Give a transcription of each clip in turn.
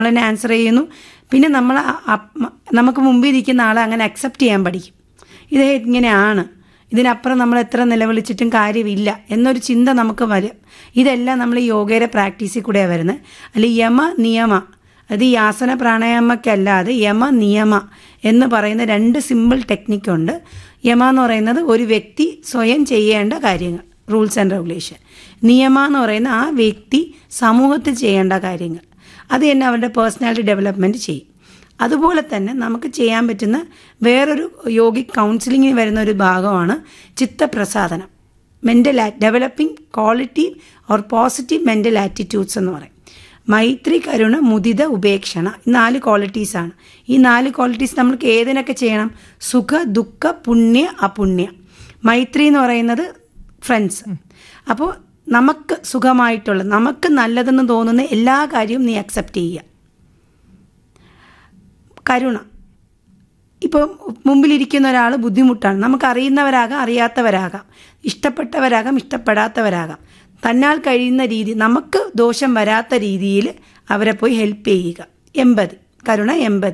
നമ്മളെന്നെ ആൻസർ ചെയ്യുന്നു പിന്നെ നമ്മൾ അ- അ- നമുക്ക് മുമ്പിൽ ഇരിക്കുന്ന ആളെ അങ്ങനെ അക്സെപ്റ്റ് ചെയ്യാൻ പഠിക്കും ഇത് ഇങ്ങനെയാണ് ഇതിനപ്പുറം നമ്മൾ എത്ര നിലവിളിച്ചിട്ടും കാര്യമില്ല എന്നൊരു ചിന്ത നമുക്ക് വരും ഇതെല്ലാം നമ്മൾ ഈ യോഗയുടെ പ്രാക്ടീസിൽ കൂടെയാണ് വരുന്നത് അല്ലെ യമ നിയമ അത് ഈ ആസന പ്രാണായാമക്കല്ലാതെ യമ നിയമ എന്ന് പറയുന്ന രണ്ട് സിമ്പിൾ ടെക്നിക്കുണ്ട് യമ എന്ന് പറയുന്നത് ഒരു വ്യക്തി സ്വയം ചെയ്യേണ്ട കാര്യങ്ങൾ റൂൾസ് ആൻഡ് റെഗുലേഷൻ നിയമ എന്ന് പറയുന്ന ആ വ്യക്തി സമൂഹത്തിൽ ചെയ്യേണ്ട കാര്യങ്ങൾ അത് തന്നെ അവരുടെ പേഴ്സണാലിറ്റി ഡെവലപ്മെൻറ്റ് ചെയ്യും അതുപോലെ തന്നെ നമുക്ക് ചെയ്യാൻ പറ്റുന്ന വേറൊരു യോഗിക് കൗൺസിലിങ്ങിന് വരുന്ന ഒരു ഭാഗമാണ് ചിത്തപ്രസാദനം mental developing quality or positive mental attitudes എന്ന് പറയും മൈത്രി കരുണ മുദിത ഉപേക്ഷണ ഈ നാല് ക്വാളിറ്റീസാണ് ഈ നാല് ക്വാളിറ്റീസ് നമ്മൾക്ക് ഏതിനൊക്കെ ചെയ്യണം സുഖ ദുഃഖ പുണ്യ അപുണ്യ മൈത്രി എന്ന് പറയുന്നത് ഫ്രണ്ട്സ് അപ്പോൾ നമുക്ക് സുഖമായിട്ടുള്ള നമുക്ക് നല്ലതെന്ന് തോന്നുന്ന എല്ലാ കാര്യവും നീ അക്സെപ്റ്റ് ചെയ്യുക കരുണ ഇപ്പോൾ മുമ്പിലിരിക്കുന്ന ഒരാൾ ബുദ്ധിമുട്ടാണ് നമുക്ക് അറിയുന്നവരാകാം അറിയാത്തവരാകാം ഇഷ്ടപ്പെട്ടവരാകാം ഇഷ്ടപ്പെടാത്തവരാകാം തന്നാൽ കഴിയുന്ന രീതി നമുക്ക് ദോഷം വരാത്ത രീതിയിൽ അവരെ പോയി ഹെൽപ്പ് ചെയ്യുക എമ്പതി കരുണ എമ്പതി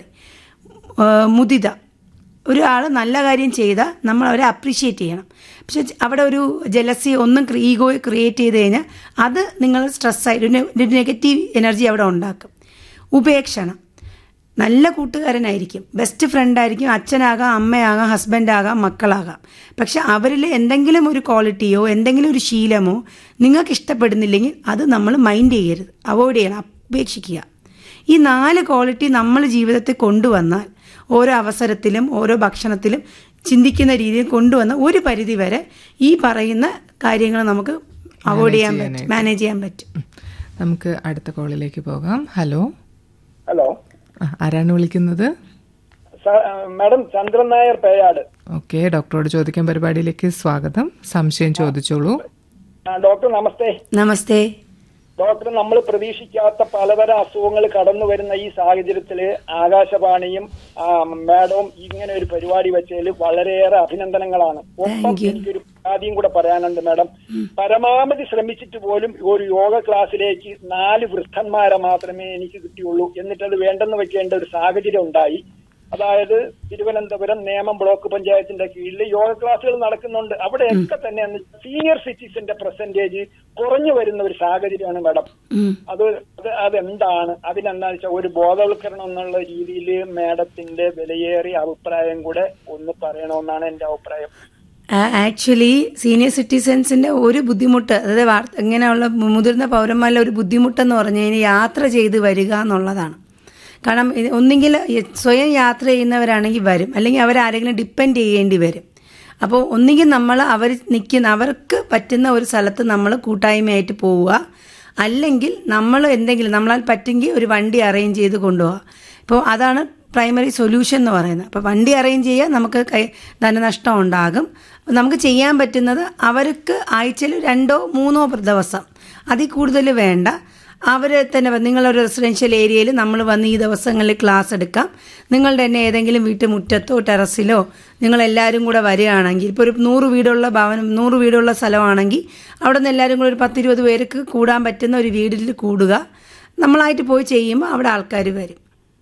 ഏഹ് മുദിത ഒരാൾ നല്ല കാര്യം ചെയ്താൽ നമ്മൾ അവരെ അപ്രീഷിയേറ്റ് ചെയ്യണം പക്ഷെ അവിടെ ഒരു ജലസി ഒന്നും ഈഗോ ക്രിയേറ്റ് ചെയ്ത് കഴിഞ്ഞാൽ അത് നിങ്ങൾ സ്ട്രെസ്സായി ഒരു നെഗറ്റീവ് എനർജി അവിടെ ഉണ്ടാക്കും ഉപേക്ഷണം നല്ല കൂട്ടുകാരനായിരിക്കും ബെസ്റ്റ് ഫ്രണ്ടായിരിക്കും അച്ഛനാകാം അമ്മയാകാം ഹസ്ബൻഡാകാം മക്കളാകാം പക്ഷെ അവരിൽ എന്തെങ്കിലും ഒരു ക്വാളിറ്റിയോ എന്തെങ്കിലും ഒരു ശീലമോ നിങ്ങൾക്ക് ഇഷ്ടപ്പെടുന്നില്ലെങ്കിൽ അത് നമ്മൾ മൈൻഡ് ചെയ്യരുത് അവോയ്ഡ് ചെയ്യണം ഉപേക്ഷിക്കുക ഈ നാല് ക്വാളിറ്റി നമ്മൾ ജീവിതത്തിൽ കൊണ്ടുവന്നാൽ ഓരോ അവസരത്തിലും ഓരോ ഭക്ഷണത്തിലും ചിന്തിക്കുന്ന രീതിയിൽ കൊണ്ടുവന്ന ഒരു പരിധി വരെ ഈ പറയുന്ന കാര്യങ്ങൾ നമുക്ക് അവോയ്ഡ് ചെയ്യാൻ പറ്റും മാനേജ് ചെയ്യാൻ പറ്റും നമുക്ക് അടുത്ത കോളിലേക്ക് പോകാം ഹലോ ഹലോ ആ, ആരാണ് വിളിക്കുന്നത് സ- മാഡം ചന്ദ്രൻ നായർ പേയാട് ഓക്കെ ഡോക്ടറോട് ചോദിക്കാൻ പരിപാടിയിലേക്ക് സ്വാഗതം സംശയം ചോദിച്ചോളൂ ആ, ഡോക്ടർ നമസ്തേ നമസ്തേ ഡോക്ടർ നമ്മൾ പ്രതീക്ഷിക്കാത്ത പലതരം അസുഖങ്ങൾ കടന്നു വരുന്ന ഈ സാഹചര്യത്തില് ആകാശവാണിയും ആ, മാഡവും ഇങ്ങനെ ഒരു പരിപാടി വെച്ചതിൽ വളരെയേറെ അഭിനന്ദനങ്ങളാണ് ഒപ്പം എനിക്കൊരു ആദ്യം കൂടെ പറയാനുണ്ട് മാഡം പരമാവധി ശ്രമിച്ചിട്ട് പോലും ഒരു യോഗ ക്ലാസ്സിലേക്ക് നാല് വൃദ്ധന്മാരെ മാത്രമേ എനിക്ക് കിട്ടിയുള്ളൂ എന്നിട്ടത് വേണ്ടെന്ന് വെക്കേണ്ട ഒരു സാഹചര്യം ഉണ്ടായി അതായത് തിരുവനന്തപുരം നേമം ബ്ലോക്ക് പഞ്ചായത്തിന്റെ കീഴിൽ യോഗ ക്ലാസ്സുകൾ നടക്കുന്നുണ്ട് അവിടെയൊക്കെ തന്നെ സീനിയർ സിറ്റിസന്റെ പെർസെന്റേജ് കുറഞ്ഞു വരുന്ന ഒരു സാഹചര്യമാണ് മാഡം ഉം. അത് അത് അതെന്താണ് അതിനെന്താ വെച്ചാൽ ഒരു ബോധവൽക്കരണം എന്നുള്ള രീതിയിൽ മാഡത്തിന്റെ വിലയേറിയ അഭിപ്രായം കൂടെ ഒന്ന് പറയണമെന്നാണ് എന്റെ അഭിപ്രായം ആക്ച്വലി സീനിയർ സിറ്റിസൻസിന്റെ ഒരു ബുദ്ധിമുട്ട് അതായത് വാർ- ഇങ്ങനെയുള്ള മുതിർന്ന പൗരന്മാരുടെ ഒരു ബുദ്ധിമുട്ടെന്ന് പറഞ്ഞു കഴിഞ്ഞാൽ യാത്ര ചെയ്ത് വരിക എന്നുള്ളതാണ് കാരണം ഇത് ഒന്നുകിൽ സ്വയം യാത്ര ചെയ്യുന്നവരാണെങ്കിൽ വരും അല്ലെങ്കിൽ അവരാരെങ്കിലും ഡിപ്പെൻഡ് ചെയ്യേണ്ടി വരും അപ്പോൾ ഒന്നുകിൽ നമ്മൾ അവർ നിൽക്കുന്ന അവർക്ക് പറ്റുന്ന ഒരു സ്ഥലത്ത് നമ്മൾ കൂട്ടായ്മയായിട്ട് പോവുക അല്ലെങ്കിൽ നമ്മൾ എന്തെങ്കിലും നമ്മളാൽ പറ്റുമെങ്കിൽ ഒരു വണ്ടി അറേഞ്ച് ചെയ്ത് കൊണ്ടുപോവുക ഇപ്പോൾ അതാണ് പ്രൈമറി സൊല്യൂഷൻ എന്ന് പറയുന്നത് അപ്പോൾ വണ്ടി അറേഞ്ച് ചെയ്യുക നമുക്ക് കൈ ധനനഷ്ടം ഉണ്ടാകും നമുക്ക് ചെയ്യാൻ പറ്റുന്നത് അവർക്ക് ആഴ്ചയിൽ രണ്ടോ മൂന്നോ ദിവസം അതിൽ കൂടുതൽ വേണ്ട അവരെ തന്നെ വന്ന് നിങ്ങളൊരു റെസിഡൻഷ്യൽ ഏരിയയിൽ നമ്മൾ വന്ന് ഈ ദിവസങ്ങളിൽ ക്ലാസ് എടുക്കാം നിങ്ങളുടെ തന്നെ ഏതെങ്കിലും വീട്ടുമുറ്റത്തോ ടെറസിലോ നിങ്ങൾ എല്ലാവരും കൂടെ വരികയാണെങ്കിൽ ഇപ്പോൾ ഒരു നൂറ് വീടുള്ള ഭവനം നൂറ് വീടുള്ള സ്ഥലമാണെങ്കിൽ അവിടെ നിന്ന് എല്ലാവരും കൂടെ ഒരു പത്തിരുപത് പേർക്ക് കൂടാൻ പറ്റുന്ന ഒരു വീടിൽ കൂടുക നമ്മളായിട്ട് പോയി ചെയ്യുമ്പോൾ അവിടെ ആൾക്കാർ വരും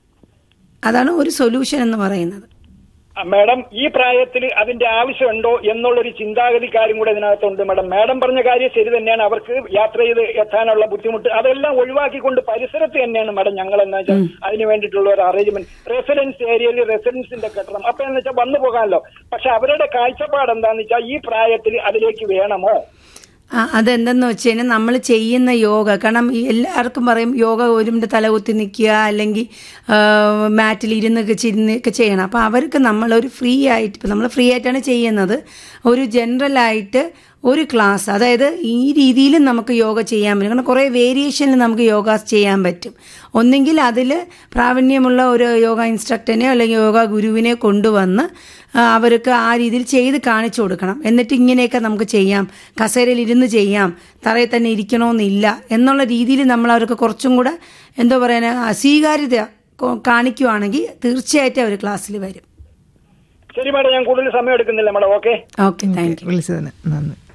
അതാണ് ഒരു സൊല്യൂഷൻ എന്ന് പറയുന്നത് ആ, മാഡം ഈ പ്രായത്തിൽ അതിന്റെ ആവശ്യമുണ്ടോ എന്നുള്ളൊരു ചിന്താഗതിക്കാരും കൂടെ ഇതിനകത്തുണ്ട് മാഡം മാഡം പറഞ്ഞ കാര്യം ശരി തന്നെയാണ് അവർക്ക് യാത്ര ചെയ്ത് എത്താനുള്ള ബുദ്ധിമുട്ട് അതെല്ലാം ഒഴിവാക്കിക്കൊണ്ട് പരിസരത്ത് തന്നെയാണ് മാഡം ഞങ്ങൾ എന്താ വെച്ചാൽ അതിന് വേണ്ടിയിട്ടുള്ള ഒരു അറേഞ്ച്മെന്റ് റെസിഡൻസ് ഏരിയയിൽ റെസിഡൻസിന്റെ കെട്ടണം അപ്പൊ എന്ന് വെച്ചാൽ വന്നു പോകാമല്ലോ പക്ഷെ അവരുടെ കാഴ്ചപ്പാട് എന്താന്ന് വെച്ചാൽ ഈ പ്രായത്തിൽ അതിലേക്ക് വേണമോ ആ, അതെന്തെന്ന് വെച്ച് കഴിഞ്ഞാൽ നമ്മൾ ചെയ്യുന്ന യോഗ കാരണം ഈ എല്ലാവർക്കും പറയും യോഗ ഒരുമിൻ്റെ തലകുത്തി നിൽക്കുക അല്ലെങ്കിൽ മാറ്റിൽ ഇരുന്നൊക്കെ ചിരുന്നൊക്കെ ചെയ്യണം അപ്പോൾ അവർക്ക് നമ്മളൊരു ഫ്രീ ആയിട്ട് ഇപ്പം നമ്മൾ ഫ്രീ ആയിട്ടാണ് ചെയ്യുന്നത് ഒരു ജനറലായിട്ട് ഒരു ക്ലാസ് അതായത് ഈ രീതിയിലും നമുക്ക് യോഗ ചെയ്യാൻ പറ്റും കാരണം കുറേ വേരിയേഷനിൽ നമുക്ക് യോഗ ചെയ്യാൻ പറ്റും ഒന്നെങ്കിൽ അതിൽ പ്രാവീണ്യമുള്ള ഒരു യോഗ ഇൻസ്ട്രക്ടറിനെയോ അല്ലെങ്കിൽ യോഗ ഗുരുവിനെ കൊണ്ടുവന്ന് ആ, അവർക്ക് ആ രീതിയിൽ ചെയ്ത് കാണിച്ചു കൊടുക്കണം എന്നിട്ട് ഇങ്ങനെയൊക്കെ നമുക്ക് ചെയ്യാം കസേരയിൽ ഇരുന്ന് ചെയ്യാം തറയിൽ തന്നെ ഇരിക്കണമെന്നില്ല എന്നുള്ള രീതിയിൽ നമ്മൾ അവർക്ക് കുറച്ചും കൂടെ എന്തോ പറയാൻ സ്വീകാര്യത കൊ- കാണിക്കുവാണെങ്കിൽ തീർച്ചയായിട്ടും അവർ ക്ലാസ്സിൽ വരും ശരി മാഡം ഞാൻ കൂടുതൽ സമയം എടുക്കുന്നില്ല madam okay okay thank you വിളിച്ചതിന് നന്ദി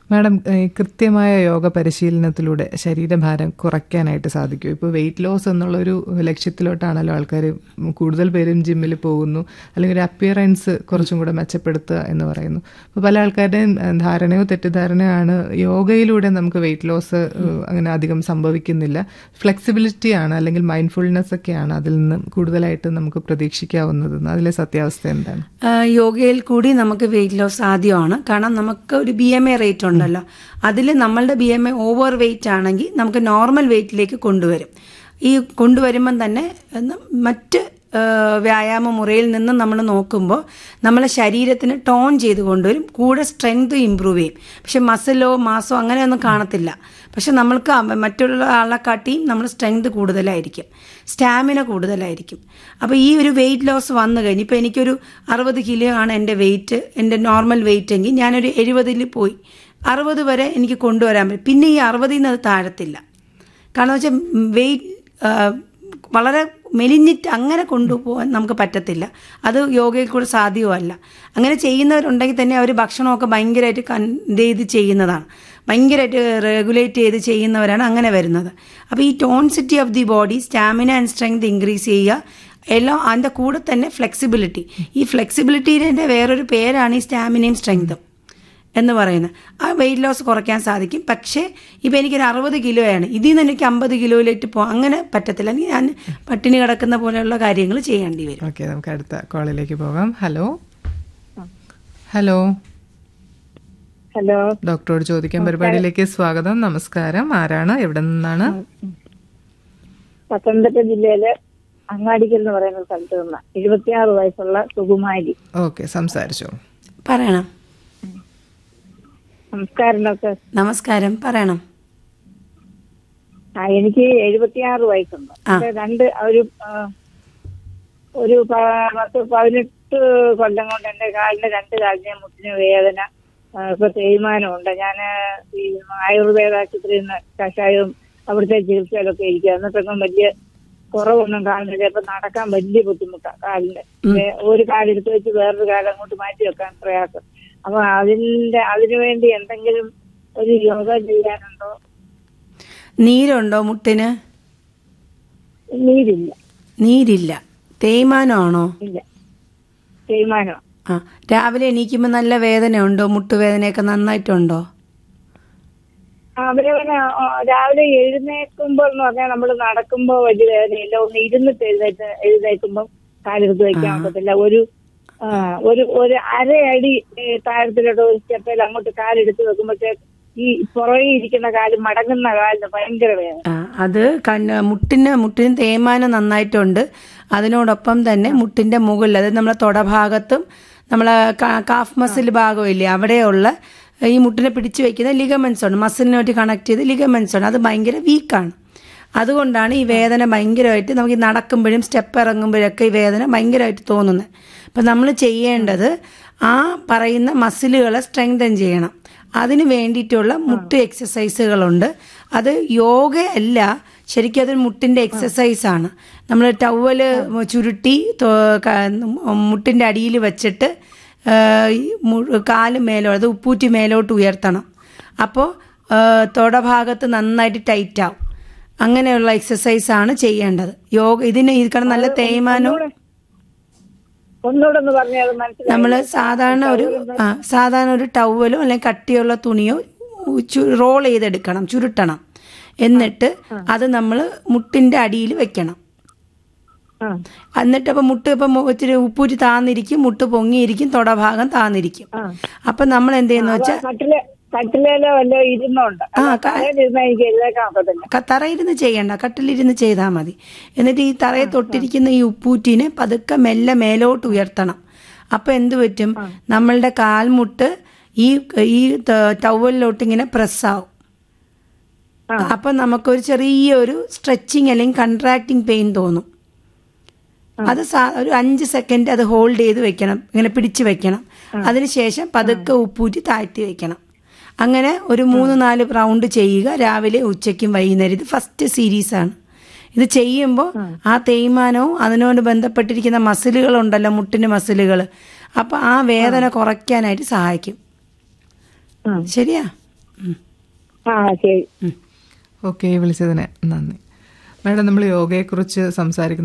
മാഡം ഈ കൃത്യമായ യോഗ പരിശീലനത്തിലൂടെ ശരീരഭാരം കുറയ്ക്കാനായിട്ട് സാധിക്കും ഇപ്പോൾ വെയിറ്റ് ലോസ് എന്നുള്ളൊരു ലക്ഷ്യത്തിലോട്ടാണല്ലോ ആൾക്കാർ കൂടുതൽ പേരും ജിമ്മിൽ പോകുന്നു അല്ലെങ്കിൽ ഒരു അപ്പിയറൻസ് കുറച്ചും കൂടെ മെച്ചപ്പെടുത്തുക എന്ന് പറയുന്നു അപ്പോൾ പല ആൾക്കാരുടെയും ഏഹ്, ധാരണയോ തെറ്റിദ്ധാരണയോ ആണ് യോഗയിലൂടെ നമുക്ക് വെയിറ്റ് ലോസ് അങ്ങനെ അധികം സംഭവിക്കുന്നില്ല ഫ്ലെക്സിബിലിറ്റി ആണ് അല്ലെങ്കിൽ മൈൻഡ്ഫുൾനെസ് ഒക്കെയാണ് അതിൽ നിന്ന് കൂടുതലായിട്ട് നമുക്ക് പ്രതീക്ഷിക്കാവുന്നത് അതിലെ സത്യാവസ്ഥ എന്താണ് ആ, യോഗയിൽ കൂടി നമുക്ക് വെയിറ്റ് ലോസ് സാധ്യമാണ് കാരണം നമുക്ക് ഒരു ബി എം എ റേറ്റ് ഉണ്ടല്ലോ അതിൽ നമ്മളുടെ B M I over weight ആണെങ്കിൽ നമുക്ക് നോർമൽ വെയിറ്റിലേക്ക് കൊണ്ടുവരും ഈ കൊണ്ടുവരുമ്പം തന്നെ എന്ന് മറ്റ് ആ, വ്യായാമ മുറയിൽ നിന്ന് നമ്മൾ നോക്കുമ്പോൾ നമ്മളെ ശരീരത്തിന് ടോൺ ചെയ്ത് കൊണ്ടുവരും കൂടെ സ്ട്രെങ്ത് ഇമ്പ്രൂവ് ചെയ്യും പക്ഷെ മസിലോ മാസോ അങ്ങനെയൊന്നും കാണത്തില്ല പക്ഷെ നമ്മൾക്ക് അവ- മറ്റുള്ള ആളെ കാട്ടിയും നമ്മൾ സ്ട്രെങ്ത് കൂടുതലായിരിക്കും സ്റ്റാമിന കൂടുതലായിരിക്കും അപ്പോൾ ഈ ഒരു വെയിറ്റ് ലോസ് വന്നു കഴിഞ്ഞ് ഇപ്പോൾ എനിക്കൊരു അറുപത് കിലോ ആണ് എൻ്റെ വെയിറ്റ് എൻ്റെ നോർമൽ വെയിറ്റ് എങ്കിൽ ഞാനൊരു എഴുപതിൽ പോയി അറുപത് വരെ എനിക്ക് കൊണ്ടുവരാൻ പറ്റും പിന്നെ ഈ അറുപതിൽ നിന്ന് അത് താഴത്തില്ല കാരണം വെച്ചാൽ വെയിറ്റ് വളരെ മെലിഞ്ഞിട്ട് അങ്ങനെ കൊണ്ടുപോകാൻ നമുക്ക് പറ്റത്തില്ല അത് യോഗയിൽ കൂടെ സാധ്യവുമല്ല അങ്ങനെ ചെയ്യുന്നവരുണ്ടെങ്കിൽ തന്നെ അവർ ഭക്ഷണമൊക്കെ ഭയങ്കരമായിട്ട് കൺ ഇത് ചെയ്ത് ചെയ്യുന്നതാണ് ഭയങ്കരമായിട്ട് റെഗുലേറ്റ് ചെയ്ത് ചെയ്യുന്നവരാണ് അങ്ങനെ വരുന്നത് അപ്പോൾ ഈ tonicity of the body stamina and strength increase ചെയ്യുക എല്ലാം അതിൻ്റെ കൂടെ തന്നെ ഫ്ലെക്സിബിലിറ്റി ഈ ഫ്ലെക്സിബിലിറ്റിയുടെ വേറൊരു പേരാണ് ഈ സ്റ്റാമിനയും സ്ട്രെങ്തും എന്ന് പറയുന്നത് ആ വെയിറ്റ് ലോസ് കുറയ്ക്കാൻ സാധിക്കും പക്ഷേ ഇപ്പം എനിക്കൊരു അറുപത് കിലോയാണ് ഇതിൽ നിന്ന് എനിക്ക് അമ്പത് കിലോയിലേക്ക് പോകാം അങ്ങനെ പറ്റത്തില്ല അല്ലെങ്കിൽ ഞാൻ പട്ടിണി കിടക്കുന്ന പോലെയുള്ള കാര്യങ്ങൾ ചെയ്യേണ്ടി വരും ഓക്കെ നമുക്ക് അടുത്ത കോളിലേക്ക് പോകാം ഹലോ ഹലോ ഹലോ ഡോക്ടറോട് ചോദിക്കാൻ പരിപാടിയിലേക്ക് സ്വാഗതം നമസ്കാരം ആരാണ് എവിടെ നിന്നാണ് പത്തനംതിട്ട ജില്ലയിലെ അങ്ങാടിക്കൽ എന്ന് പറയുന്ന സ്ഥലത്ത് നിന്ന് എഴുപത്തിയാറ് വയസ്സുള്ള സുകുമാരി ഓക്കെ സംസാരിച്ചോ പറയണം നമസ്കാരം ഡോക്ടർ നമസ്കാരം പറയണം ആ എനിക്ക് എഴുപത്തിയാറ് വയസ്സുണ്ട് ആ. പക്ഷേ രണ്ട് ഒരു ആ, ഒരു പ- പത്ത് പതിനെട്ട് കൊല്ലം കൊണ്ട് എന്റെ കാലിന് രണ്ട് കാലിന് മുട്ടിന് വേദന ആ, ഇപ്പൊ തേയ്മാനമുണ്ട് ഞാൻ ഈ ആയുർവേദ ആശുപത്രിയിൽ നിന്ന് കഷായവും അവിടുത്തെ ചികിത്സയിലൊക്കെ ഇരിക്കുക എന്നിട്ടൊന്നും വലിയ കുറവൊന്നും കാണുന്നില്ല ഇപ്പൊ നടക്കാൻ വലിയ ബുദ്ധിമുട്ടാണ് കാലിന് ഏ, ഒരു കാലെടുത്ത് വെച്ച് വേറൊരു കാലം അങ്ങോട്ട് മാറ്റി വെക്കാൻ പ്രയാസം അപ്പൊ അതിന്റെ അതിനു വേണ്ടി എന്തെങ്കിലും ഒരു യോഗ ചെയ്യാനുണ്ടോ നീരുണ്ടോ മുട്ടിന് നീരില്ല നീരില്ല തേയ്മാനമാണോ ഇല്ല തേയ്മാനം ആ രാവിലെ എണീക്കുമ്പോൾ നല്ല വേദനയുണ്ടോ മുട്ടുവേദനയൊക്കെ നന്നായിട്ടുണ്ടോ അവരെ രാവിലെ എഴുന്നേൽക്കുമ്പോൾ എന്ന് പറഞ്ഞാൽ നമ്മൾ നടക്കുമ്പോൾ വലിയ വേദനയില്ല ഒന്ന് ഇരുന്നിട്ട് എഴുന്നേറ്റ് എഴുന്നേൽക്കുമ്പോൾ കാലെടുത്ത് വെക്കാൻ ഒക്കത്തില്ല ഒരു ആ, ഒരു ഒരു അരയടി ഏ, താഴത്തിലോട്ട് ഒരു സ്റ്റെപ്പിൽ അങ്ങോട്ട് കാലെടുത്ത് വെക്കുമ്പോഴത്തേക്ക് ഈ പുറകെ ഇരിക്കുന്ന കാല് മടങ്ങുന്ന കാലിന് ഭയങ്കര വേദന ആ, അത് കണ്ണ് മുട്ടിന് മുട്ടിന് തേയ്മാനം നന്നായിട്ടുണ്ട് അതിനോടൊപ്പം തന്നെ മുട്ടിന്റെ മുകളിൽ അതായത് നമ്മളെ തൊടഭാഗത്തും നമ്മളെ കാ- കാഫ് മസിൽ ഭാഗമില്ലേ അവിടെയുള്ള ഈ മുട്ടിനെ പിടിച്ചു വെക്കുന്ന ലിഗമെന്റ്സ് ഉണ്ട് മസിലിനോട്ട് കണക്ട് ചെയ്ത് ലിഗമെന്റ്സ് ഉണ്ട് അത് ഭയങ്കര വീക്കാണ് അതുകൊണ്ടാണ് ഈ വേദന ഭയങ്കരമായിട്ട് നമുക്ക് ഈ നടക്കുമ്പോഴും സ്റ്റെപ്പ് ഇറങ്ങുമ്പോഴൊക്കെ ഈ വേദന ഭയങ്കരമായിട്ട് തോന്നുന്നത് അപ്പം നമ്മൾ ചെയ്യേണ്ടത് ആ പറയുന്ന മസിലുകളെ സ്ട്രെങ്തൻ ചെയ്യണം അതിന് വേണ്ടിയിട്ടുള്ള മുട്ട് എക്സസൈസുകളുണ്ട് അത് യോഗ അല്ല ശരിക്കും അതൊരു മുട്ടിൻ്റെ എക്സസൈസാണ് നമ്മൾ ടവല് ചുരുട്ടി തോ- ക- മുട്ടിൻ്റെ അടിയിൽ വെച്ചിട്ട് ആ, ഈ മു- കാല് മേലോ അത് ഉപ്പൂറ്റി മേലോട്ട് ഉയർത്തണം അപ്പോൾ തൊടഭാഗത്ത് നന്നായിട്ട് ടൈറ്റ് ആവും അങ്ങനെയുള്ള എക്സസൈസാണ് ചെയ്യേണ്ടത് യോഗ ഇതിന് ഇതിക്കണം നല്ല തേയ്മാനവും ഒന്നുകൂടെ ഒന്ന് പറഞ്ഞാൽ അത് മനസ്സിലായി നമ്മൾ സാധാരണ ഒരു ആ സാധാരണ ഒരു ടവലോ അല്ലെങ്കിൽ കട്ടിയുള്ള തുണിയോ റോൾ ചെയ്തെടുക്കണം ചുരുട്ടണം എന്നിട്ട് അത് നമ്മൾ മുട്ടിന്റെ അടിയിൽ വെക്കണം ആ എന്നിട്ട് അപ്പം മുട്ട് ഇപ്പം ഇച്ചിരി ഉപ്പൂറ്റി താന്നിരിക്കും മുട്ട് പൊങ്ങിയിരിക്കും തൊടഭാഗം താന്നിരിക്കും ആ. അപ്പം നമ്മൾ എന്ത് ചെയ്യുന്ന വെച്ചാൽ കട്ടില് കട്ടിലേലോ വല്ലോ ഇരുന്നുണ്ട് ആ, ക- ഇരുന്ന എനിക്ക് എഴുതേക്കാൻ ഒക്കത്തില്ല ക- തറയിരുന്ന് ചെയ്യണ്ട കട്ടിലിരുന്ന് ചെയ്താൽ മതി എന്നിട്ട് ഈ തറയെ തൊട്ടിരിക്കുന്ന ഈ ഉപ്പൂറ്റിനെ പതുക്കെ മെല്ലെ മേലോട്ട് ഉയർത്തണം അപ്പൊ എന്ത് പറ്റും നമ്മളുടെ കാൽമുട്ട് ഈ ഈ ടവലിലോട്ട് ഇങ്ങനെ പ്രസ്സാവും അപ്പൊ നമുക്കൊരു ചെറിയൊരു സ്ട്രെച്ചിങ് അല്ലെങ്കിൽ കൺട്രാക്ടിങ് പെയിൻ തോന്നും അത് സാ- ഒരു അഞ്ച് സെക്കൻഡ് അത് ഹോൾഡ് ചെയ്ത് വെക്കണം ഇങ്ങനെ പിടിച്ചു വെക്കണം അതിനുശേഷം പതുക്കെ ഉപ്പൂറ്റി താഴ്ത്തി വെക്കണം അങ്ങനെ ഒരു മൂന്ന് നാല് റൗണ്ട് ചെയ്യുക രാവിലെ ഉച്ചയ്ക്കും വൈകുന്നേരം ഇത് ഫസ്റ്റ് സീരീസ് ആണ് ഇത് ചെയ്യുമ്പോൾ ആ തേയ്മാനവും അതിനോട് ബന്ധപ്പെട്ടിരിക്കുന്ന മസിലുകളുണ്ടല്ലോ മുട്ടിന് മസിലുകൾ അപ്പൊ ആ വേദന കുറയ്ക്കാനായിട്ട് സഹായിക്കും ഉം. ശരിയാ ഉം. ആ ശരി ഓക്കെ വിളിച്ചതിന് നന്ദി മാഡം നമ്മൾ യോഗയെക്കുറിച്ച് സംസാരിക്കുന്ന